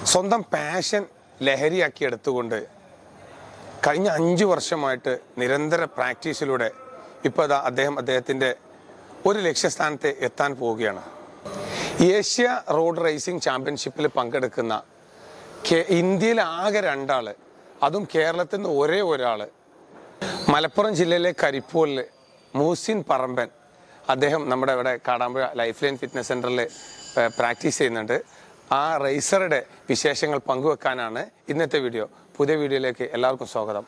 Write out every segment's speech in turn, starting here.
സ്വന്തം പാഷൻ ലഹരിയാക്കി എടുത്തുകൊണ്ട് കഴിഞ്ഞ അഞ്ച് വർഷമായിട്ട് നിരന്തര പ്രാക്ടീസിലൂടെ ഇപ്പോൾ അതാ അദ്ദേഹം അദ്ദേഹത്തിൻ്റെ ഒരു ലക്ഷ്യസ്ഥാനത്ത് എത്താൻ പോവുകയാണ് ഏഷ്യ റോഡ് റേസിംഗ് ചാമ്പ്യൻഷിപ്പിൽ പങ്കെടുക്കുന്ന കേ- ഇന്ത്യയിലെ ആകെ രണ്ടാൾ അതും കേരളത്തിൽ നിന്ന് ഒരേ ഒരാൾ മലപ്പുറം ജില്ലയിലെ കരിപ്പൂരിൽ മൂസിൻ പറമ്പൻ അദ്ദേഹം നമ്മുടെ ഇവിടെ കാടാമ്പുഴ ലൈഫ് ലൈൻ ഫിറ്റ്നസ് സെൻറ്ററിൽ പ്രാക്ടീസ് ചെയ്യുന്നുണ്ട് ആ റേസറുടെ വിശേഷങ്ങൾ പങ്കുവെക്കാനാണ് ഇന്നത്തെ വീഡിയോ പുതിയ വീഡിയോയിലേക്ക് എല്ലാവർക്കും സ്വാഗതം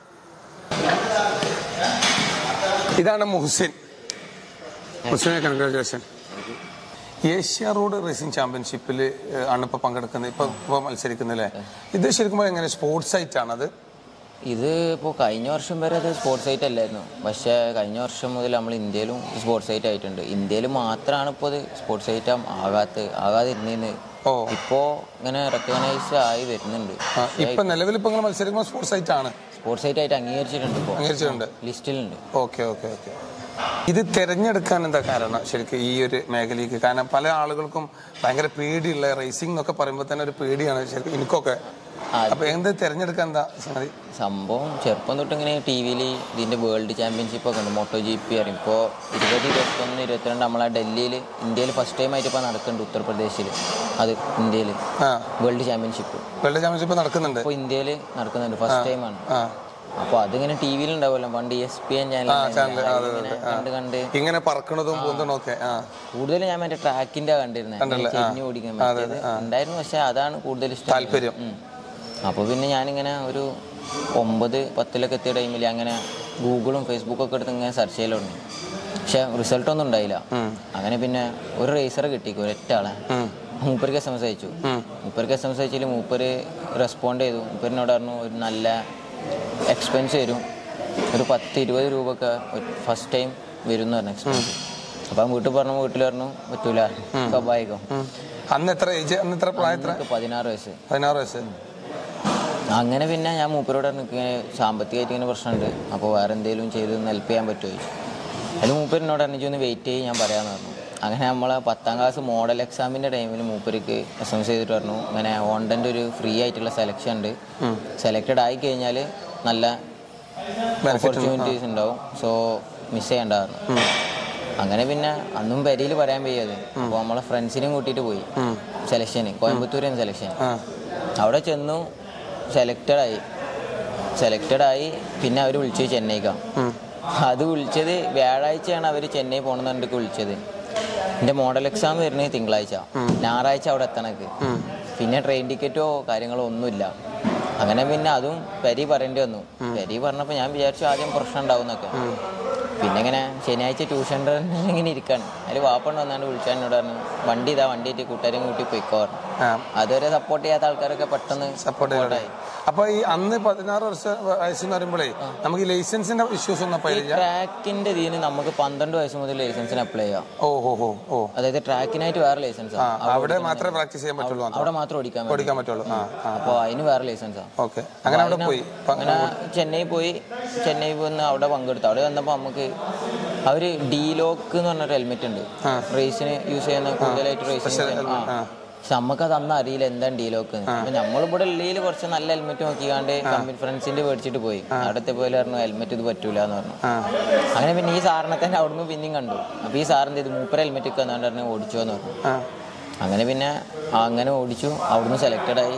ഇതാണ് മുഹസിൻ മുഹസിനെ കൺഗ്രാജുലേഷൻ ഏഷ്യ റോഡ് റേസിംഗ് ചാമ്പ്യൻഷിപ്പിൽ ആണ് ഇപ്പോൾ പങ്കെടുക്കുന്നത് ഇപ്പോൾ ഇപ്പോൾ മത്സരിക്കുന്നത് അല്ലേ ഇത് ശരിക്കും പറഞ്ഞാൽ എങ്ങനെ സ്പോർട്സ് സൈറ്റ് ആണത് ഇത് ഇപ്പോൾ കഴിഞ്ഞ വർഷം വരെ അത് സ്പോർട്സ് സൈറ്റ് അല്ലായിരുന്നു പക്ഷേ കഴിഞ്ഞ വർഷം മുതൽ നമ്മൾ ഇന്ത്യയിലും സ്പോർട്സ് സൈറ്റ് ആയിട്ടുണ്ട് ഇന്ത്യയിൽ മാത്രമാണ് ഇപ്പോൾ ഇത് സ്പോർട്സ് സൈറ്റ് ആകാത്ത ആകാതിരുന്നേന്ന് ഓ. ഇപ്പോൾ ഇങ്ങനെ റെക്കഗ്നൈസ് ആയി വരുന്നുണ്ട് ആ, ഇപ്പൊ നിലവിൽ ഇപ്പൊ നിങ്ങൾ മത്സരിക്കുമ്പോൾ സ്പോർട്സ് സൈറ്റ് ആണ് സ്പോർട്സ് സൈറ്റ് ആയിട്ട് അംഗീകരിച്ചിട്ടുണ്ട് ഇപ്പോൾ അംഗീകരിച്ചിട്ടുണ്ട് ലിസ്റ്റിലുണ്ട് ഓക്കെ ഓക്കെ ഓക്കെ ഇത് തിരഞ്ഞെടുക്കാൻ എന്താ കാരണം ശരിക്കും ഈ ഒരു മേഖലയ്ക്ക് കാരണം പല ആളുകൾക്കും ഭയങ്കര പേടിയുള്ള റേസിംഗ് എന്നൊക്കെ പറയുമ്പോൾ തന്നെ ഒരു പേടിയാണ് ശരിക്കും എനിക്കൊക്കെ അപ്പൊ എന്ത് തിരഞ്ഞെടുക്കാൻ എന്താ സംഗതി സംഭവം ചെറുപ്പം തൊട്ട് ഇങ്ങനെ ടി വിയിൽ ഇതിൻ്റെ വേൾഡ് ചാമ്പ്യൻഷിപ്പ് ഒക്കെ ഉണ്ട് മോട്ടോ ജി പി അറിയും ഇപ്പോൾ ഇരുപത് ഇരുപത്തൊന്ന് ഇരുപത്തിരണ്ട് നമ്മളെ ഡൽഹിയിൽ ഇന്ത്യയിൽ ഫസ്റ്റ് ടൈം ആയിട്ട് ഇപ്പോൾ നടക്കുന്നുണ്ട് ഉത്തർപ്രദേശിൽ അത് ഇന്ത്യയിൽ ആ വേൾഡ് ചാമ്പ്യൻഷിപ്പ് വേൾഡ് ചാമ്പ്യൻഷിപ്പ് നടക്കുന്നുണ്ട് ഇപ്പോൾ ഇന്ത്യയിൽ നടക്കുന്നുണ്ട് ഫസ്റ്റ് ടൈമാണ് ആ അപ്പോൾ അതിങ്ങനെ ടി വിയിൽ ഉണ്ടാവുമല്ലോ പണ്ട് എസ് പി എൻ ചാനൽ കണ്ട് കണ്ട് ഇങ്ങനെ പറക്കണതും പൊന്തണതും ഒക്കെ ആ കൂടുതൽ ഞാൻ മറ്റേ ട്രാക്കിന്റെ കണ്ടിരുന്നത് ചെരിഞ്ഞു ഓടിക്കാൻ പറ്റിയത് ഉണ്ടായിരുന്നു പക്ഷെ അതാണ് കൂടുതൽ ഇഷ്ടം താല്പര്യം അപ്പോൾ പിന്നെ ഞാനിങ്ങനെ ഒരു ഒമ്പത് പത്തിലൊക്കെ എത്തിയ ടൈമിൽ അങ്ങനെ ഗൂഗിളും ഫേസ്ബുക്കും ഒക്കെ എടുത്ത് ഇങ്ങനെ സെർച്ച് ചെയ്യൽ തുടങ്ങി പക്ഷെ റിസൾട്ട് ഒന്നും ഉണ്ടായില്ല അങ്ങനെ പിന്നെ ഒരു റേസർ കിട്ടി ഒരൊറ്റ ആളെ മൂപ്പർക്ക് എസ് എം എസ് അയച്ചു മൂപ്പർക്ക് എസ് എം എസ് അയച്ചിൽ മൂപ്പര് റെസ്പോണ്ട് ചെയ്തു മൂപ്പരിനോട് പറഞ്ഞു ഒരു നല്ല എക്സ്പെൻസ് വരും ഒരു പത്ത് ഇരുപത് രൂപ ഒക്കെ ഫസ്റ്റ് ടൈം വരും എന്ന് പറഞ്ഞു എക്സ്പെൻസ് അപ്പം വീട്ടിൽ പറഞ്ഞു വീട്ടിൽ പറഞ്ഞു പറ്റൂല സ്വാഭാവികം ഉം. അന്ന് എത്ര ഏജ് അന്ന് എത്ര പ്രായം എത്ര എനിക്ക് പതിനാറ് വയസ്സ് പതിനാറ് വയസ്സ് അങ്ങനെ പിന്നെ ഞാൻ മൂപ്പരോട് പറഞ്ഞു "എനിക്ക് ഇങ്ങനെ സാമ്പത്തികമായിട്ട് ഇങ്ങനെ പ്രശ്നമുണ്ട് അപ്പോൾ വേറെ എന്തെങ്കിലും ചെയ്ത് ഒന്ന് ഹെൽപ്പ് ചെയ്യാൻ പറ്റുമോ ചോദിച്ചു അതിൽ മൂപ്പരിനോട് പറഞ്ഞു ഒന്ന് വെയിറ്റ് ചെയ്യും ഞാൻ പറയാമെന്ന് പറഞ്ഞു അങ്ങനെ നമ്മൾ പത്താം ക്ലാസ് മോഡൽ എക്സാമിൻ്റെ ടൈമിൽ മൂപ്പർക്ക് എസ് എം എസ് ചെയ്തിട്ട് പറഞ്ഞു ഇങ്ങനെ ഓണ്ടൻ്റെ ഒരു ഫ്രീ ആയിട്ടുള്ള സെലക്ഷൻ ഉണ്ട് സെലക്ടഡ് ആയി കഴിഞ്ഞാൽ നല്ല ഓപ്പർച്യൂണിറ്റീസ് ഉണ്ടാവും സോ മിസ് ചെയ്യേണ്ടതായിരുന്നു അങ്ങനെ പിന്നെ അന്നും പെരിയിൽ പറയാൻ വയ്യത് അപ്പോൾ നമ്മളെ ഫ്രണ്ട്സിനെയും കൂട്ടിയിട്ട് പോയി സെലക്ഷന് കോയമ്പത്തൂരാണ് സെലക്ഷൻ അവിടെ ചെന്നു സെലക്റ്റഡ് ആയി സെലക്റ്റഡ് ആയി പിന്നെ അവർ വിളിച്ചു ചെന്നൈക്കാണ് അത് വിളിച്ചത് വ്യാഴാഴ്ചയാണ് അവർ ചെന്നൈ പോകണമെന്ന് പറഞ്ഞിട്ട് വിളിച്ചത് എൻ്റെ മോഡൽ എക്സാം വരുന്നത് തിങ്കളാഴ്ച ഞായറാഴ്ച അവിടെ എത്തണക്ക് പിന്നെ ട്രെയിൻ ടിക്കറ്റോ കാര്യങ്ങളോ ഒന്നുമില്ല അങ്ങനെ പിന്നെ അതും പരി പറയേണ്ടി വന്നു പരി പറഞ്ഞപ്പോൾ ഞാൻ വിചാരിച്ചു ആദ്യം പ്രശ്നം ഉണ്ടാവും എന്നൊക്കെ പിന്നെ ഇങ്ങനെ ശനിയാഴ്ച ട്യൂഷൻ ഇങ്ങനെ ഇരിക്കാണ് അതിൽ വാപ്പണ്ട് വന്നാണ്ട് വിളിച്ചാൽ എന്നോട് പറഞ്ഞു വണ്ടി ഇതാ വണ്ടി ആയിട്ട് കൂട്ടുകാരും കൂട്ടി പോയിക്കോ പറഞ്ഞു ആ അതുവരെ സപ്പോർട്ട് ചെയ്യാത്ത ആൾക്കാരൊക്കെ പെട്ടെന്ന് സപ്പോർട്ട് ചെയ്തോടെ അപ്പൊ ഈ അന്ന് പതിനാറ് വർഷം വയസ്സെന്ന് പറയുമ്പോഴേ നമുക്ക് ഈ ലൈസൻസിന്റെ ഇഷ്യൂസ് ഒന്നും അപ്പൊ ഇല്ല ട്രാക്കിന്റെ ഇതിന് നമുക്ക് പന്ത്രണ്ട് വയസ്സ് മുതൽ ലൈസൻസിന് അപ്ലൈ ചെയ്യാം ഓ ഹോ ഹോ ഓ അതായത് ട്രാക്കിനായിട്ട് വേറെ ലൈസൻസ് ആ അവിടെ മാത്രമേ പ്രാക്ടീസ് ചെയ്യാൻ പറ്റുള്ളൂ അവിടെ മാത്രം ഓടിക്കാൻ പറ്റും ഓടിക്കാൻ പറ്റുള്ളൂ ആ ആ അപ്പോൾ അതിന് വേറെ ലൈസൻസാണ് ഓക്കെ അങ്ങനെ അവിടെ പോയി അപ്പൊ അങ്ങനെ ചെന്നൈ പോയി ചെന്നൈ വന്ന് അവിടെ പങ്കെടുത്തു അവിടെ വന്നപ്പോൾ നമുക്ക് അവര് ഡി ലോക്ക് എന്ന് പറഞ്ഞൊരു ഹെൽമെറ്റ് ഉണ്ട് റേസിന് യൂസ് ചെയ്യുന്ന കൂടുതലായിട്ട് റേസിന് ആ പക്ഷെ നമുക്കത് അന്ന് അറിയില്ല എന്താണ് ഡി ലോക്ക് അപ്പൊ നമ്മളിവിടെ ഉള്ളിൽ കുറച്ച് നല്ല ഹെൽമെറ്റ് നോക്കിക്കാണ്ട് കമ്പനി ഫ്രണ്ട്സിന്റെ മേടിച്ചിട്ട് പോയി അവിടത്തെ പോലെ പറഞ്ഞു ഹെൽമെറ്റ് ഇത് പറ്റൂല എന്ന് പറഞ്ഞു ആ അങ്ങനെ പിന്നെ ഈ സാറിനെ തന്നെ അവിടുന്ന് പിന്നെയും കണ്ടു അപ്പൊ ഈ സാറിന്റെ ഇത് മൂപ്പര ഹെൽമെറ്റ് ഒക്കെ എന്നാണ്ട് പറഞ്ഞു ഓടിച്ചോ എന്ന് പറഞ്ഞു ആ അങ്ങനെ പിന്നെ അങ്ങനെ ഓടിച്ചു അവിടുന്ന് സെലക്റ്റഡ് ആയി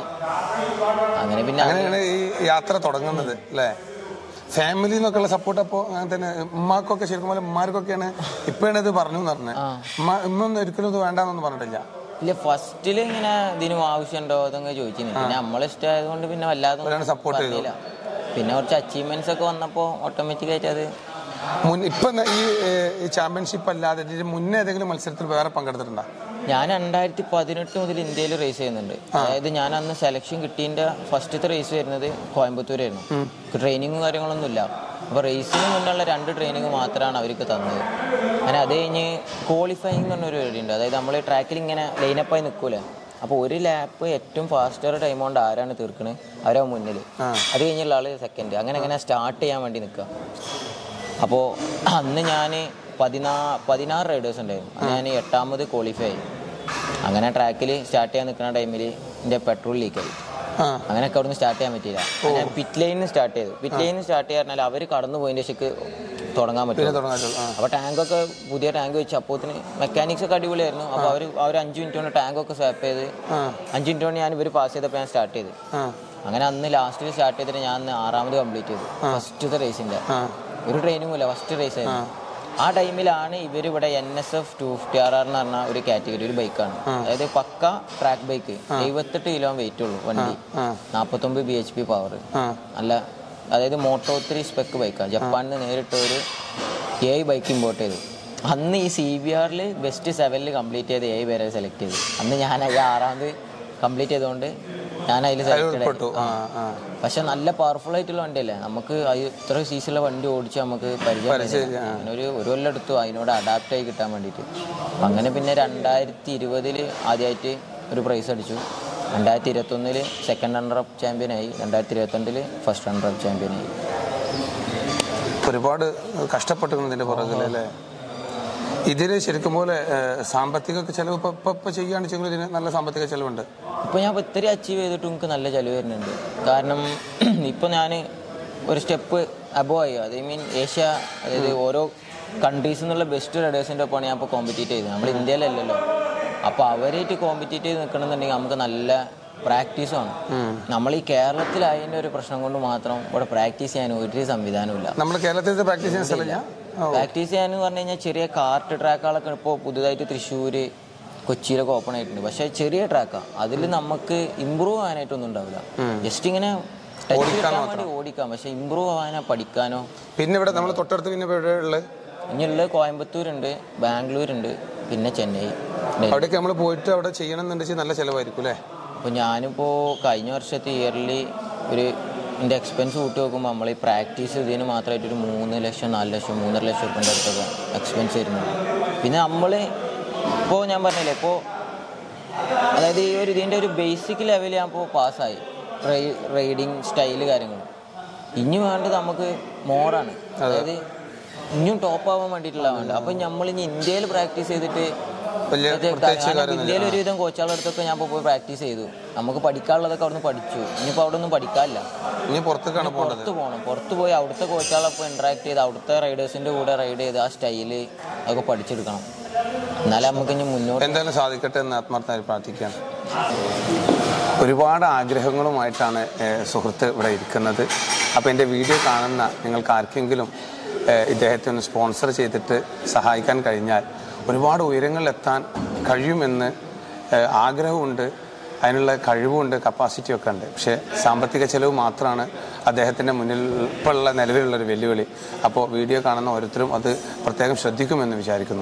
അങ്ങനെ പിന്നെ അങ്ങനെയാണ് ഈ യാത്ര തുടങ്ങുന്നത് അല്ലേ ഫാമിലി എന്നൊക്കെയുള്ള സപ്പോർട്ട് അപ്പോൾ അങ്ങനെ തന്നെ ഉമ്മാക്കൊക്കെ ശരിക്കും പോലെ ഉമ്മാർക്കൊക്കെയാണ് ഇപ്പോഴാണ് ഇത് പറഞ്ഞു എന്ന് പറഞ്ഞത് ഉമ്മ ഉമ്മൊന്നും ഒരിക്കലും ഇത് വേണ്ടാന്നൊന്നും പറഞ്ഞിട്ടില്ല ഇല്ല ഫസ്റ്റിൽ ഇങ്ങനെ ഇതിനും ആവശ്യമുണ്ടോ അതൊക്കെ ചോദിച്ചിരുന്നു പിന്നെ നമ്മളെ ഇഷ്ടമായതുകൊണ്ട് പിന്നെ വല്ലാതെ ഒന്നും അവരാണ് സപ്പോർട്ട് ചെയ്തു പറഞ്ഞില്ല. പിന്നെ കുറച്ച് അച്ചീവ്മെന്റ്സ് ഒക്കെ വന്നപ്പോൾ ഓട്ടോമാറ്റിക് ആയിട്ട് അത് മുൻ ഇപ്പൊ ന- ഈ ഏഹ്, ഈ ചാമ്പ്യൻഷിപ്പ് അല്ലാതെ ഇതിന് മുന്നേ ഏതെങ്കിലും മത്സരത്തിൽ വേറെ പങ്കെടുത്തിട്ടുണ്ടോ ഞാൻ രണ്ടായിരത്തി പതിനെട്ട് മുതൽ ഇന്ത്യയിൽ റേസ് ചെയ്യുന്നുണ്ട് അതായത് ഞാൻ അന്ന് സെലക്ഷൻ കിട്ടിയതിന്റെ ഫസ്റ്റത്തെ റേസ് വരുന്നത് കോയമ്പത്തൂരായിരുന്നു ട്രെയിനിങ്ങും കാര്യങ്ങളൊന്നുമില്ല അപ്പോൾ റേസിന് മുന്നുള്ള രണ്ട് ട്രെയിനിങ് മാത്രമാണ് അവർക്ക് തന്നത് അങ്ങനെ അത് കഴിഞ്ഞ് ക്വാളിഫയിങ് എന്ന് പറഞ്ഞൊരു പരിപാടി ഉണ്ട് അതായത് നമ്മൾ ട്രാക്കിൽ ഇങ്ങനെ ലൈനപ്പായി നിൽക്കൂലേ അപ്പോൾ ഒരു ലാപ്പ് ഏറ്റവും ഫാസ്റ്റർ ടൈം കൊണ്ട് ആരാണ് തീർക്കണത് അവരാ മുന്നിൽ അത് കഴിഞ്ഞുള്ള ആള് സെക്കൻഡ് അങ്ങനെ അങ്ങനെ സ്റ്റാർട്ട് ചെയ്യാൻ വേണ്ടി നിൽക്കുക അപ്പോൾ അന്ന് ഞാൻ പതിനാ പതിനാറ് റൈഡേഴ്സ് ഉണ്ടായിരുന്നു അത് ഞാൻ എട്ടാമത് ക്വാളിഫൈ ആയി അങ്ങനെ ട്രാക്കിൽ സ്റ്റാർട്ട് ചെയ്യാൻ നിൽക്കുന്ന ടൈമിൽ എൻ്റെ പെട്രോൾ ലീക്കായി ആ അങ്ങനെയൊക്കെ അവിടുന്ന് സ്റ്റാർട്ട് ചെയ്യാൻ പറ്റിയില്ല ഞാൻ പിറ്റ് ലൈനിൽ സ്റ്റാർട്ട് ചെയ്തു പിറ്റ് ലൈനിൽ സ്റ്റാർട്ട് ചെയ്യാൻ അവർ കടന്നു പോയതിൻ്റെ ശേഷിക്ക് തുടങ്ങാൻ പിന്നെ പറ്റും തുടങ്ങാറ്റുള്ളൂ ആ അപ്പോൾ ടാങ്കൊക്കെ പുതിയ ടാങ്ക് വെച്ച് അപ്പോത്തിന് മെക്കാനിക്സ് ഒക്കെ അടിപൊളിയായിരുന്നു അപ്പോൾ അവർ അവർ അഞ്ച് മിനിറ്റ് കൊണ്ട് ടാങ്കൊക്കെ സ്വാപ്പ് ചെയ്ത് ആ അഞ്ച് മിനിറ്റ് കൊണ്ട് ഞാൻ ഇവർ പാസ് ചെയ്തപ്പോൾ ഞാൻ സ്റ്റാർട്ട് ചെയ്ത് ആ അങ്ങനെ അന്ന് ലാസ്റ്റിൽ സ്റ്റാർട്ട് ചെയ്തിട്ട് ഞാൻ അന്ന് ആറാമത് കംപ്ലീറ്റ് ചെയ്തു ഫസ്റ്റത്തെ റേസിൻ്റെ ആ ഒരു ട്രെയിനിങ്ങും ഇല്ല ഫസ്റ്റ് റേസ് ആയിരുന്നു ആ ടൈമിലാണ് ഇവർ ഇവിടെ N S F two fifty R R എന്ന് പറഞ്ഞ ഒരു കാറ്റഗറി ഒരു ബൈക്കാണ് അതായത് പക്ക ട്രാക്ക് ബൈക്ക് എഴുപത്തെട്ട് കിലോ വെയിറ്റ് ഉള്ളൂ വണ്ടി ആ നാൽപ്പത്തൊമ്പത് ബി എച്ച് പി പവർ ആ നല്ല അതായത് മോട്ടോ ത്രീ സ്പെക്ക് ബൈക്കാണ് ജപ്പാനിൽ നിന്ന് നേരിട്ട് ഒരു എ ബൈക്ക് ഇമ്പോർട്ട് ചെയ്തു അന്ന് ഈ സി ബി ആറിൽ ബെസ്റ്റ് സെവനിൽ കംപ്ലീറ്റ് ചെയ്ത് എ പേരെ സെലക്ട് ചെയ്തു അന്ന് ഞാൻ ഈ ആറാമത് കംപ്ലീറ്റ് ചെയ്തുകൊണ്ട് ഞാൻ അതിൽ സെലക്റ്റഡ് പെട്ടു ആ ആ പക്ഷെ നല്ല പവർഫുൾ ആയിട്ടുള്ള വണ്ടിയല്ലേ നമുക്ക് അത് ഇത്ര സീസിലുള്ള വണ്ടി ഓടിച്ച് നമുക്ക് പരിചയം പരിചയം, ആ. അങ്ങനെ ഒരു ഒരു കൊല്ലം എടുത്തു അതിനോട് അഡാപ്റ്റ് ആയി കിട്ടാൻ വേണ്ടിയിട്ട് അപ്പം അങ്ങനെ പിന്നെ രണ്ടായിരത്തി ഇരുപതിൽ ആദ്യമായിട്ട് ഒരു പ്രൈസ് അടിച്ചു രണ്ടായിരത്തി ഇരുപത്തൊന്നിൽ സെക്കൻഡ് റണ്ണർ അപ്പ് ചാമ്പ്യനായി രണ്ടായിരത്തി ഇരുപത്തൊന്നിൽ ഫസ്റ്റ് റണ്ണർ അപ്പ് ചാമ്പ്യനായി ഒരുപാട് കഷ്ടപ്പെട്ടിരുന്നു ഇതിന്റെ പുറകിൽ അല്ലേ ഇതിന് ശരിക്കും പോലെ ഏഹ്, സാമ്പത്തിക ചെലവ് ഇപ്പൊ ഇപ്പൊ ഇപ്പൊ ചെയ്യുകയാണെന്ന് ഇതിന് നല്ല സാമ്പത്തിക ചെലവുണ്ട് ഇപ്പോൾ ഞാൻ ഇപ്പോൾ ഇത്തിരി അച്ചീവ് ചെയ്തിട്ട് എനിക്ക് നല്ല ചിലവ് വരുന്നുണ്ട് കാരണം ഇപ്പോൾ ഞാൻ ഒരു സ്റ്റെപ്പ് അബോവ് ആയി അത് ഐ മീൻ ഏഷ്യ അതായത് ഓരോ കൺട്രീസിൽ നിന്നുള്ള ബെസ്റ്റ് റൈഡേഴ്സിൻ്റെ ഒപ്പമാണ് ഞാൻ ഇപ്പോൾ കോമ്പറ്റീറ്റ് ചെയ്തത് നമ്മൾ ഇന്ത്യയിലല്ലല്ലോ അപ്പോൾ അവരായിട്ട് കോമ്പറ്റീറ്റ് ചെയ്ത് നിൽക്കണമെന്നുണ്ടെങ്കിൽ നമുക്ക് നല്ല പ്രാക്ടീസ് വേണം നമ്മൾ ഈ കേരളത്തിലായതിൻ്റെ ഒരു പ്രശ്നം കൊണ്ട് മാത്രം ഇവിടെ പ്രാക്ടീസ് ചെയ്യാൻ ഒരു സംവിധാനമില്ല നമ്മൾ കേരളത്തിൽ പ്രാക്ടീസ് ചെയ്യുന്ന സ്ഥലം ഞാൻ പ്രാക്ടീസ് ചെയ്യാന്ന് പറഞ്ഞു കഴിഞ്ഞാൽ ചെറിയ കാർട്ട് ട്രാക്കുകളൊക്കെ ഇപ്പോൾ പുതുതായിട്ട് തൃശ്ശൂർ കൊച്ചിയിലൊക്കെ ഓപ്പൺ ആയിട്ടുണ്ട് പക്ഷേ ചെറിയ ട്രാക്കാണ് അതിൽ നമുക്ക് ഇമ്പ്രൂവ് ആവാനായിട്ടൊന്നും ഉണ്ടാവില്ല ജസ്റ്റ് ഇങ്ങനെ ടച്ച് കിട്ടാൻ വേണ്ടി ഓടിക്കാം പക്ഷേ ഇമ്പ്രൂവ് ആവാനോ പഠിക്കാനോ പിന്നെ ഇവിടെ നമ്മൾ തൊട്ടടുത്ത് പിന്നെ ഇവിടെ ഉള്ളത് ഇനിയുള്ളത് കോയമ്പത്തൂരുണ്ട് ബാംഗ്ലൂരുണ്ട് പിന്നെ ചെന്നൈ ഡൽഹി. അവിടേക്ക് നമ്മൾ പോയിട്ട് അവിടെ ചെയ്യണം എന്നുണ്ടെങ്കിൽ നല്ല ചിലവായിരിക്കും അല്ലേ അപ്പോൾ ഞാനിപ്പോൾ കഴിഞ്ഞ വർഷത്തെ ഇയർലി ഒരു എൻ്റെ എക്സ്പെൻസ് കൂട്ടി നോക്കുമ്പോൾ നമ്മൾ ഈ പ്രാക്ടീസ് ഇതിന് മാത്രമായിട്ട് ഒരു മൂന്ന് ലക്ഷം നാല് ലക്ഷം മൂന്നര ലക്ഷം റുപ്യൻ്റെ അടുത്തൊക്കെ എക്സ്പെൻസ് വരുന്നുണ്ട് പിന്നെ നമ്മൾ ഇപ്പോൾ ഞാൻ പറഞ്ഞില്ലേ ഇപ്പോൾ അതായത് ഈ ഒരു ഇതിൻ്റെ ഒരു ബേസിക് ലെവൽ ഞാൻ ഇപ്പോൾ പാസ്സായി റൈഡിങ് സ്റ്റൈല് കാര്യങ്ങൾ ഇനി വേണ്ടത് നമുക്ക് മോറാണ് അതായത് ഇനിയും ടോപ്പ് ആവാൻ വേണ്ടിയിട്ടുള്ള വേണ്ട അപ്പം നമ്മൾ ഇനി ഇന്ത്യയിൽ പ്രാക്ടീസ് ചെയ്തിട്ട് വലിയ ഇത് പ്രത്യേകിച്ച് കാരണം ഇന്ത്യയിൽ ഒരുവിധം കോച്ചുകളുടെ അടുത്തൊക്കെ ഞാൻ ഇപ്പോൾ പോയി പ്രാക്ടീസ് ചെയ്തു നമുക്ക് പഠിക്കാനുള്ളതൊക്കെ അവിടുന്ന് പഠിച്ചു ഇനിയിപ്പോൾ അവിടെ ഒന്നും പഠിക്കാനില്ല ഇനി പുറത്തേക്കാണ് പോകേണ്ടത് പുറത്ത് പോകണം പുറത്ത് പോയി അവിടുത്തെ കോച്ചുകളൊപ്പം ഇൻട്രാക്ട് ചെയ്ത് അവിടുത്തെ റൈഡേഴ്സിൻ്റെ കൂടെ റൈഡ് ചെയ്ത് ആ സ്റ്റൈല് അതൊക്കെ പഠിച്ചെടുക്കണം എന്നാലേ നമുക്ക് ഇനി മുന്നോട്ട് എന്തായാലും സാധിക്കട്ടെ എന്ന് ആത്മാർത്ഥമായി പ്രാർത്ഥിക്കുകയാണ് ഒരുപാട് ആഗ്രഹങ്ങളുമായിട്ടാണ് ഏഹ്, സുഹൃത്ത് ഇവിടെ ഇരിക്കുന്നത് അപ്പോൾ എൻ്റെ വീഡിയോ കാണുന്ന നിങ്ങൾക്ക് ആർക്കെങ്കിലും ഏഹ്, ഇദ്ദേഹത്തെ ഒന്ന് സ്പോൺസർ ചെയ്തിട്ട് സഹായിക്കാൻ കഴിഞ്ഞാൽ ഒരുപാട് ഉയരങ്ങളിലെത്താൻ കഴിയുമെന്ന് ഏഹ്, ആഗ്രഹമുണ്ട് അതിനുള്ള കഴിവുണ്ട് കപ്പാസിറ്റി ഒക്കെ ഉണ്ട് പക്ഷേ സാമ്പത്തിക ചെലവ് മാത്രമാണ് അദ്ദേഹത്തിൻ്റെ മുന്നിൽ ഇപ്പോഴുള്ള നിലവിലുള്ള ഒരു വെല്ലുവിളി അപ്പോൾ വീഡിയോ കാണുന്ന ഓരോരുത്തരും അത് പ്രത്യേകം ശ്രദ്ധിക്കുമെന്ന് വിചാരിക്കുന്നു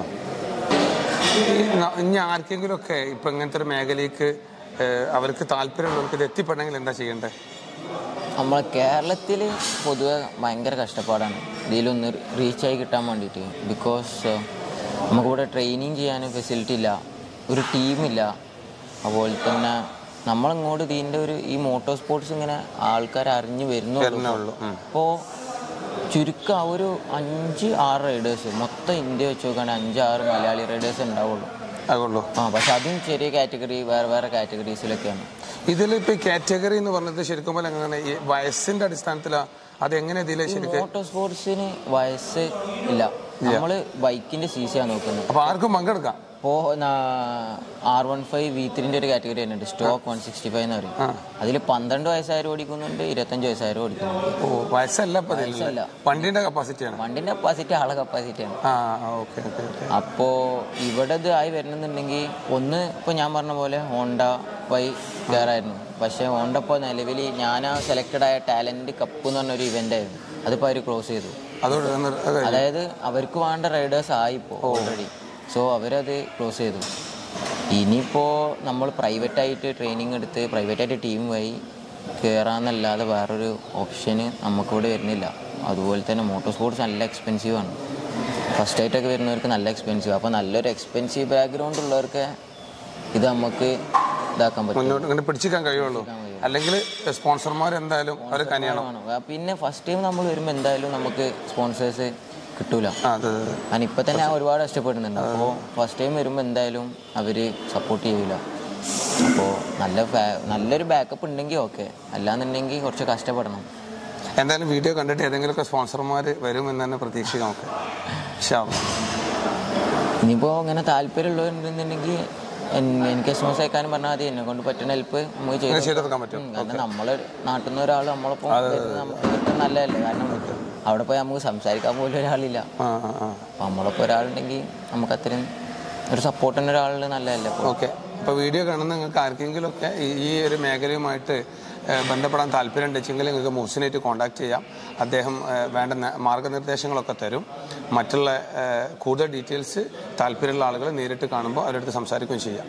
ഈ ന- ഇനി ആർക്കെങ്കിലും ഒക്കെ ഇപ്പൊ ഇങ്ങനത്തെ ഒരു മേഖലയ്ക്ക് ഏഹ്, അവർക്ക് താല്പര്യമുള്ളവർക്ക് ഇത് എത്തിപ്പെടണമെങ്കിൽ എന്താ ചെയ്യേണ്ടത് നമ്മളെ കേരളത്തിൽ പൊതുവെ ഭയങ്കര കഷ്ടപ്പാടാണ് ഇതിലൊന്ന് റീച്ചായി കിട്ടാൻ വേണ്ടിയിട്ട് ബിക്കോസ് നമുക്കിവിടെ ട്രെയിനിങ് ചെയ്യാൻ ഫെസിലിറ്റി ഇല്ല ഒരു ടീമില്ല അതുപോലെ തന്നെ നമ്മളിങ്ങോട്ട് ഇതിൻ്റെ ഒരു ഈ മോട്ടോർ സ്പോർട്സ് ഇങ്ങനെ ആൾക്കാർ അറിഞ്ഞു വരുന്നുള്ളൂ വരുന്നേ ഉള്ളൂ ഉം. അപ്പോൾ ചുരുക്കം ഒരു അഞ്ച് ആറ് റൈഡേഴ്സ് മൊത്തം ഇന്ത്യ വെച്ച് നോക്കുകയാണെങ്കിൽ അഞ്ച് ആറ് മലയാളി റൈഡേഴ്സ് ഉണ്ടാവുള്ളൂ അതുള്ളൂ ആ പക്ഷെ അതും ചെറിയ കാറ്റഗറി വേറെ വേറെ കാറ്റഗറീസിലൊക്കെയാണ് ഇതിൽ ഇപ്പൊ ഈ കാറ്റഗറി എന്ന് പറഞ്ഞത് ശരിക്കും പോലെ എങ്ങനെ ഈ വയസ്സിന്റെ അടിസ്ഥാനത്തിലാ അതെങ്ങനെ ഇതിൽ ശരിക്കും മോട്ടോർ സ്പോർട്സിന് വയസ്സ് ഇല്ല നമ്മള് ബൈക്കിന്റെ സി സിയാണ് നോക്കുന്നത് അപ്പൊ ആർക്കും പങ്കെടുക്കാം ഇപ്പോ ആർ വൺ ഫൈവ് വി ത്രീന്റെ ഒരു കാറ്റഗറി തന്നെയുണ്ട് സ്റ്റോക്ക് വൺ സിക്സ്റ്റി ഫൈവ് എന്ന് പറയും അതിൽ പന്ത്രണ്ട് വയസ്സായവർ ഓടിക്കുന്നുണ്ട് ഇരുപത്തഞ്ച് വയസ്സായവർ ഓടിക്കുന്നുണ്ട് ഓ വയസ്സല്ല ഇപ്പൊ ഇതിൽ വയസ്സല്ല. വണ്ടിന്റെ കപ്പാസിറ്റിയാണ് വണ്ടിന്റെ കപ്പാസിറ്റി ആളെ കപ്പാസിറ്റിയാണ് ആ ഓക്കെ ഓക്കെ ഓക്കെ അപ്പോൾ ഇവിടെ ഇത് ആയി വരണമെന്നുണ്ടെങ്കിൽ ഒന്ന് ഇപ്പോൾ ഞാൻ പറഞ്ഞ പോലെ ഹോണ്ട വൈ കയറായിരുന്നു പക്ഷേ ഹോണ്ട ഇപ്പോൾ നിലവിൽ ഞാൻ ആ സെലക്റ്റഡ് ആയ ടാലന്റ് കപ്പ് എന്ന് പറഞ്ഞൊരു ഇവന്റ് ആയിരുന്നു അതിപ്പോൾ അവർ ക്ലോസ് ചെയ്തു അതോട് നിർ- അത് കഴിഞ്ഞു. അതായത് അവർക്ക് വേണ്ട റൈഡേഴ്സ് ആയിപ്പോൾ ഓൾറെഡി സോ അവരത് ക്ലോസ് ചെയ്തു ഇനിയിപ്പോൾ നമ്മൾ പ്രൈവറ്റായിട്ട് ട്രെയിനിങ് എടുത്ത് പ്രൈവറ്റായിട്ട് ടീം വഴി കയറാന്നല്ലാതെ വേറൊരു ഓപ്ഷന് നമുക്കിവിടെ വരുന്നില്ല അതുപോലെ തന്നെ മോട്ടോർ സ്പോർട്സ് നല്ല എക്സ്പെൻസീവ് ആണ് ഫസ്റ്റ് ആയിട്ടൊക്കെ വരുന്നവർക്ക് നല്ല എക്സ്പെൻസീവ് അപ്പോൾ നല്ലൊരു എക്സ്പെൻസീവ് ബാക്ക്ഗ്രൗണ്ട് ഉള്ളവർക്ക് ഇത് നമുക്ക് ഇതാക്കാൻ പറ്റും മുന്നോട്ട് ഇങ്ങനെ പിടിച്ചിക്കാൻ കഴിയുള്ളൂ അല്ലെങ്കിൽ സ്പോൺസർമാർ എന്തായാലും അവർ കനിയണം ആണ്. പിന്നെ ഫസ്റ്റ് ടൈം നമ്മൾ വരുമ്പോൾ എന്തായാലും നമുക്ക് സ്പോൺസേഴ്സ് കിട്ടൂല ആ അതെ അതെ അതെ. ഞാൻ ഇപ്പൊ തന്നെ ഞാൻ ഒരുപാട് കഷ്ടപ്പെടുന്നുണ്ട് അപ്പോൾ ഫസ്റ്റ് ടൈം വരുമ്പോൾ എന്തായാലും അവര് സപ്പോർട്ട് ചെയ്യൂല അപ്പോൾ നല്ല ബാ- നല്ലൊരു ബാക്കപ്പ് ഉണ്ടെങ്കിൽ ഓക്കെ അല്ലാന്നുണ്ടെങ്കിൽ കുറച്ച് കഷ്ടപ്പെടണം എന്തായാലും വീഡിയോ കണ്ടിട്ട് ഏതെങ്കിലുമൊക്കെ സ്പോൺസർമാർ വരുമെന്ന് തന്നെ പ്രതീക്ഷിക്കാം നമുക്ക് ഇൻഷാ അല്ലാ. ഇനിയിപ്പോൾ അങ്ങനെ താല്പര്യമുള്ളവരുണ്ടെന്നുണ്ടെങ്കിൽ എൻ- എനിക്ക് എസ് എം എസ് അയക്കാനും പറഞ്ഞാൽ മതി എന്നെ കൊണ്ട് പറ്റുന്ന ഹെൽപ്പ് നമുക്ക് അങ്ങനെ ചെയ്ത് ചെയ്തെടുക്കാൻ പറ്റും ഉം, കാരണം നമ്മളെ നാട്ടിൽ നിന്ന് ഒരാൾ നമ്മളൊപ്പം വരുന്നത് നമുക്ക് ഏറ്റവും നല്ലതല്ലേ കാരണം അവിടെ പോയി നമുക്ക് സംസാരിക്കാൻ പോലും ഒരാളില്ല ആ ആ ആ അപ്പം നമ്മളൊപ്പം ഒരാളുണ്ടെങ്കിൽ നമുക്ക് അത്രയും ഒരു സപ്പോർട്ടിന് ഒരാളുടെ നല്ലതല്ലേ അപ്പോൾ ഓക്കെ അപ്പോൾ വീഡിയോ കാണുന്ന നിങ്ങൾക്ക് ആർക്കെങ്കിലും ഒക്കെ ഈ ഈ ഒരു മേഖലയുമായിട്ട് ഏഹ്, ബന്ധപ്പെടാൻ താല്പര്യം ഉണ്ടെങ്കിൽ നിങ്ങൾക്ക് മുഹ്സിനായിട്ട് കോൺടാക്ട് ചെയ്യാം അദ്ദേഹം ഏഹ്, വേണ്ട ന- മാർഗനിർദ്ദേശങ്ങളൊക്കെ തരും മറ്റുള്ള ഏഹ്, കൂടുതൽ ഡീറ്റെയിൽസ് താല്പര്യമുള്ള ആളുകൾ നേരിട്ട് കാണുമ്പോൾ അവരുടെ അടുത്ത് സംസാരിക്കുകയും ചെയ്യാം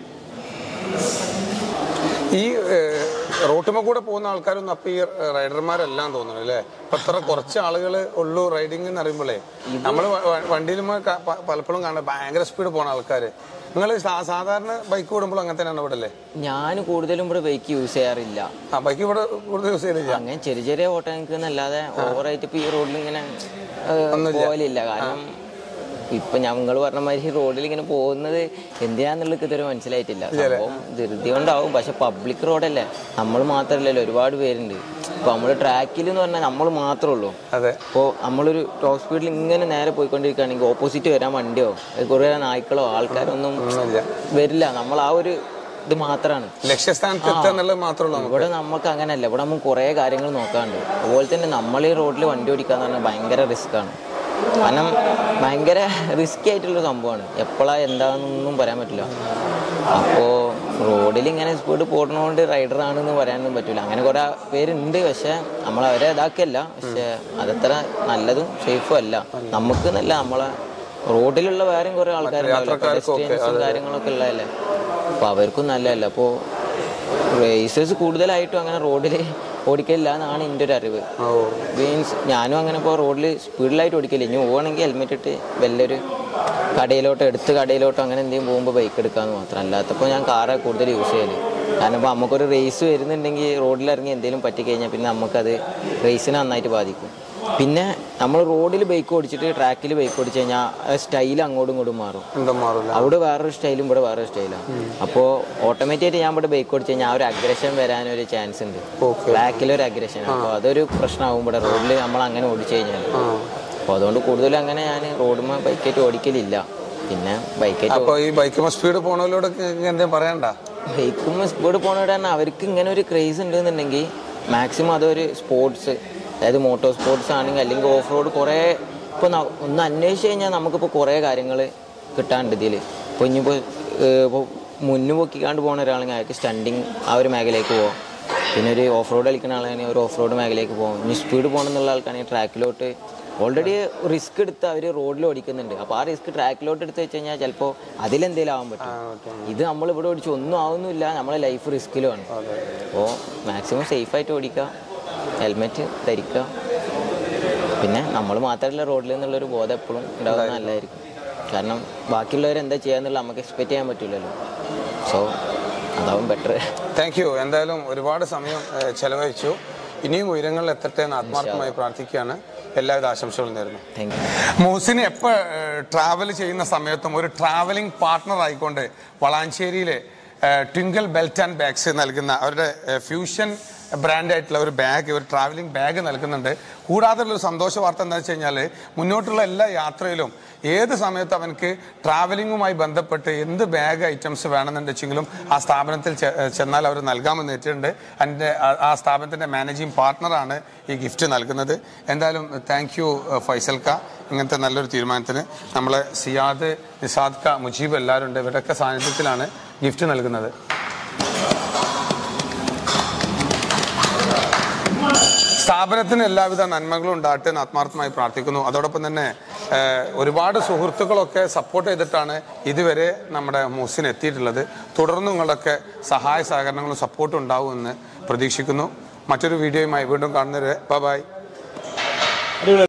ഈ റോട്ടുമ്മ കൂടെ പോകുന്ന ആൾക്കാരൊന്നും അപ്പൊ ഈ റൈഡർമാരെല്ലാം തോന്നുന്നു അല്ലേ ഇപ്പൊ അത്ര കുറച്ച് ആളുകൾ ഉള്ളൂ റൈഡിംഗ് എന്ന് അറിയുമ്പോഴേ നമ്മൾ വണ്ടിയിൽ പലപ്പോഴും കാണാൻ ഭയങ്കര സ്പീഡ് പോണ ആൾക്കാര് നിങ്ങൾ സാധാരണ ബൈക്ക് ഓടുമ്പോൾ അങ്ങനെ തന്നെയാണ് ഇവിടെ അല്ലേ ഞാൻ കൂടുതലും ഇവിടെ ബൈക്ക് യൂസ് ചെയ്യാറില്ല ആ ബൈക്ക് ഇവിടെ കൂടുതൽ യൂസ് ചെയ്തില്ല അങ്ങനെ ചെറിയ ചെറിയ ഓട്ടം എന്നല്ലാതെ ഓവറായിട്ട് ഇപ്പൊ ഈ റോഡിൽ ഇങ്ങനെ ഏഹ്, പോകലില്ല കാരണം ഇപ്പൊ ഞങ്ങൾ പറഞ്ഞ മാതിരി റോഡിൽ ഇങ്ങനെ പോകുന്നത് എന്തിനാന്നുള്ളത് ഇതുവരെ മനസ്സിലായിട്ടില്ല സംഭവം ധൃതി കൊണ്ടാവും പക്ഷെ പബ്ലിക് റോഡല്ലേ നമ്മൾ മാത്രമല്ലല്ലോ ഒരുപാട് പേരുണ്ട് ഇപ്പൊ നമ്മള് ട്രാക്കിൽ എന്ന് പറഞ്ഞാൽ നമ്മൾ മാത്രമേ ഉള്ളൂ അതെ അപ്പോൾ നമ്മളൊരു ടോപ്പ് സ്പീഡിൽ ഇങ്ങനെ നേരെ പോയിക്കൊണ്ടിരിക്കുകയാണെങ്കിൽ ഓപ്പോസിറ്റ് വരാൻ വണ്ടിയോ കുറേ നായ്ക്കളോ ആൾക്കാരൊന്നും ഒന്നുമില്ല വരില്ല നമ്മൾ ആ ഒരു ഇത് മാത്രമാണ് ലക്ഷ്യസ്ഥാനത്ത് എത്തുക എന്നുള്ളത് മാത്രമേ ഉള്ളൂ നമുക്ക് ഇവിടെ നമുക്ക് അങ്ങനെയല്ല ഇവിടെ നമുക്ക് കുറേ കാര്യങ്ങൾ നോക്കാണ്ട് അതുപോലെ തന്നെ നമ്മൾ ഈ റോഡിൽ വണ്ടി ഓടിക്കാന്ന് പറഞ്ഞാൽ ഭയങ്കര റിസ്ക്കാണ് കാരണം ഭയങ്കര റിസ്കി ആയിട്ടുള്ള സംഭവമാണ് എപ്പോഴാ എന്താണെന്നൊന്നും പറയാൻ പറ്റില്ല അപ്പോൾ റോഡിൽ ഇങ്ങനെ സ്പീഡ് പോടുന്നതുകൊണ്ട് റൈഡർ ആണെന്ന് പറയാനൊന്നും പറ്റില്ല അങ്ങനെ കുറേ പേരുണ്ട് പക്ഷെ നമ്മൾ അവരെ ഇതാക്കിയല്ല പക്ഷെ അതത്ര നല്ലതും സേഫും അല്ല നമുക്ക് എന്നല്ല നമ്മളെ റോഡിലുള്ള വേറെയും കുറേ ആൾക്കാരുണ്ടാവില്ല പെഡസ്ട്രിയൻസും കാര്യങ്ങളൊക്കെ ഉള്ളതല്ലേ അപ്പോൾ അവർക്കും നല്ലതല്ല അപ്പോൾ റേസേഴ്സ് കൂടുതലായിട്ടും അങ്ങനെ റോഡിൽ ഓടിക്കില്ല എന്നാണ് എൻ്റെ ഒരു അറിവ് ഓ മീൻസ് ഞാനും അങ്ങനെ ഇപ്പോൾ റോഡിൽ സ്പീഡിലായിട്ട് ഓടിക്കില്ല ഇനി പോകണമെങ്കിൽ ഹെൽമെറ്റ് ഇട്ട് വലിയൊരു കടയിലോട്ടോ എടുത്ത് കടയിലോട്ടോ അങ്ങനെ എന്തെങ്കിലും പോകുമ്പോൾ ബൈക്ക് എടുക്കാമെന്ന് മാത്രം അല്ലാത്തപ്പോൾ ഞാൻ കാറാണ് കൂടുതൽ യൂസ് ചെയ്യല് കാരണം ഇപ്പോൾ നമുക്കൊരു റേസ് വരുന്നുണ്ടെങ്കിൽ റോഡിലിറങ്ങി എന്തെങ്കിലും പറ്റിക്കഴിഞ്ഞാൽ പിന്നെ നമുക്കത് റേസിനെ നന്നായിട്ട് ബാധിക്കും പിന്നെ നമ്മൾ റോഡിൽ ബൈക്ക് ഓടിച്ചിട്ട് ട്രാക്കിൽ ബൈക്ക് ഓടിച്ചു കഴിഞ്ഞാൽ സ്റ്റൈൽ അങ്ങോട്ടും ഇങ്ങോട്ടും മാറും എന്താ മാറില്ല അവിടെ വേറൊരു സ്റ്റൈലും ഇവിടെ വേറൊരു സ്റ്റൈലാണ് അപ്പോൾ ഓട്ടോമാറ്റിക്കായിട്ട് ഞാൻ ഇവിടെ ബൈക്ക് ഓടിച്ചു കഴിഞ്ഞാൽ ആ ഒരു അഗ്രഷൻ വരാനൊരു ചാൻസ് ഉണ്ട് ഓക്കെ ബാക്കിലൊരു അഗ്രഷൻ അപ്പോൾ അതൊരു പ്രശ്നമാകും ഇവിടെ റോഡിൽ നമ്മൾ അങ്ങനെ ഓടിച്ചു കഴിഞ്ഞാൽ ആ അപ്പോൾ അതുകൊണ്ട് കൂടുതലും അങ്ങനെ ഞാൻ റോഡുമ്മ ബൈക്കായിട്ട് ഓടിക്കലില്ല പിന്നെ ബൈക്കായിട്ട് അപ്പൊ ഈ ബൈക്ക് സ്പീഡ് പോണവരോട് എന്തെങ്കിലും പറയണ്ട ബൈക്കും സ്പീഡ് പോകണവിടെ തന്നെ അവർക്ക് ഇങ്ങനെ ഒരു ക്രേസ് ഉണ്ടെന്നുണ്ടെങ്കിൽ മാക്സിമം അതൊരു സ്പോർട്സ് അതായത് മോട്ടോർ സ്പോർട്സ് ആണെങ്കിൽ അല്ലെങ്കിൽ ഓഫ് റോഡ് കുറേ ഇപ്പോൾ ഒന്ന് അന്വേഷിച്ച് കഴിഞ്ഞാൽ നമുക്കിപ്പോൾ കുറേ കാര്യങ്ങൾ കിട്ടാണ്ട് ഇതിൽ ഇപ്പോൾ ഇനിയിപ്പോൾ ഇപ്പോൾ മുന്നു പൊക്കിക്കാണ്ട് പോകുന്ന ഒരാളെങ്കിൽ അയാൾക്ക് സ്റ്റണ്ടിങ് ആ ഒരു മേഖലയിലേക്ക് പോകാം പിന്നെ ഒരു ഓഫ് റോഡ് കളിക്കുന്ന ആളാണെങ്കിൽ ഒരു ഓഫ് റോഡ് മേഖലയിലേക്ക് പോകും ഇനി സ്പീഡ് പോകണം എന്നുള്ള ആൾക്കാണെങ്കിൽ ട്രാക്കിലോട്ട് ഓൾറെഡി റിസ്ക് എടുത്ത് അവർ റോഡിൽ ഓടിക്കുന്നുണ്ട് അപ്പോൾ ആ റിസ്ക് ട്രാക്കിലോട്ട് എടുത്ത് വെച്ച് കഴിഞ്ഞാൽ ചിലപ്പോൾ അതിലെന്തെങ്കിലും ആവാൻ പറ്റും ഇത് നമ്മൾ ഇവിടെ ഓടിച്ച് ഒന്നും ആവുന്നില്ല നമ്മളെ ലൈഫ് റിസ്കിലുമാണ് അപ്പോൾ മാക്സിമം സേഫായിട്ട് ഓടിക്കുക ഹെൽമെറ്റ് ധരിക്കുക പിന്നെ നമ്മൾ മാത്രമല്ല റോഡിൽ നിന്നുള്ളൊരു ബോധം എപ്പോഴും ഉണ്ടാകുന്നത് നല്ലതായിരിക്കും കാരണം ബാക്കിയുള്ളവർ എന്താ ചെയ്യാന്നുള്ള നമുക്ക് എക്സ്പെക്ട് ചെയ്യാൻ പറ്റില്ലല്ലോ സോ അതാവും ബെറ്റർ താങ്ക് യു എന്തായാലും ഒരുപാട് സമയം ഏഹ്, ചെലവഴിച്ചു ഇനിയും ഉയരങ്ങളിൽ എത്തട്ടെ എന്ന് ആത്മാർത്ഥമായി പ്രാർത്ഥിക്കുകയാണ് എല്ലാവിധ ആശംസകളും നേരുന്നു താങ്ക് യു മൂസിന് എപ്പോൾ ട്രാവൽ ചെയ്യുന്ന സമയത്തും ഒരു ട്രാവലിംഗ് പാർട്ട്ണർ ആയിക്കൊണ്ട് വളാഞ്ചേരിയിലെ ട്വിങ്കിൾ ബെൽറ്റ് ആൻഡ് ബാഗ്സ് നൽകുന്ന അവരുടെ ഫ്യൂഷൻ ബ്രാൻഡായിട്ടുള്ള ഒരു ബാഗ് ഒരു ട്രാവലിംഗ് ബാഗ് നൽകുന്നുണ്ട് കൂടാതെ ഒരു സന്തോഷ വാർത്ത എന്താ വെച്ച് കഴിഞ്ഞാൽ മുന്നോട്ടുള്ള എല്ലാ യാത്രയിലും ഏത് സമയത്ത് അവനക്ക് ട്രാവലിങ്ങുമായി ബന്ധപ്പെട്ട് എന്ത് ബാഗ് ഐറ്റംസ് വേണമെന്നുണ്ടെങ്കിലും ആ സ്ഥാപനത്തിൽ ചെ- ചെന്നാൽ അവർ നൽകാമെന്ന് ഏറ്റിട്ടുണ്ട് എൻ്റെ ആ- ആ സ്ഥാപനത്തിൻ്റെ മാനേജിങ് പാർട്ട്ണറാണ് ഈ ഗിഫ്റ്റ് നൽകുന്നത് എന്തായാലും താങ്ക് യു ഫൈസൽക്ക ഇങ്ങനത്തെ നല്ലൊരു തീരുമാനത്തിന് നമ്മളെ സിയാദ് നിസാദ് ക മുജീബ് എല്ലാവരും ഉണ്ട് ഇവരുടെയൊക്കെ സാന്നിധ്യത്തിലാണ് ഗിഫ്റ്റ് നൽകുന്നത് സ്ഥാപനത്തിന് എല്ലാവിധ നന്മകളും ഉണ്ടാകട്ടെ എന്ന് ആത്മാർത്ഥമായി പ്രാർത്ഥിക്കുന്നു അതോടൊപ്പം തന്നെ ഏഹ്, ഒരുപാട് സുഹൃത്തുക്കളൊക്കെ സപ്പോർട്ട് ചെയ്തിട്ടാണ് ഇതുവരെ നമ്മുടെ മൂസിന് എത്തിയിട്ടുള്ളത് തുടർന്നും നിങ്ങളൊക്കെ സഹായ സഹകരണങ്ങളും സപ്പോർട്ടും ഉണ്ടാവുമെന്ന് പ്രതീക്ഷിക്കുന്നു മറ്റൊരു വീഡിയോയുമായി വീണ്ടും കാണുന്നവരെ ബൈ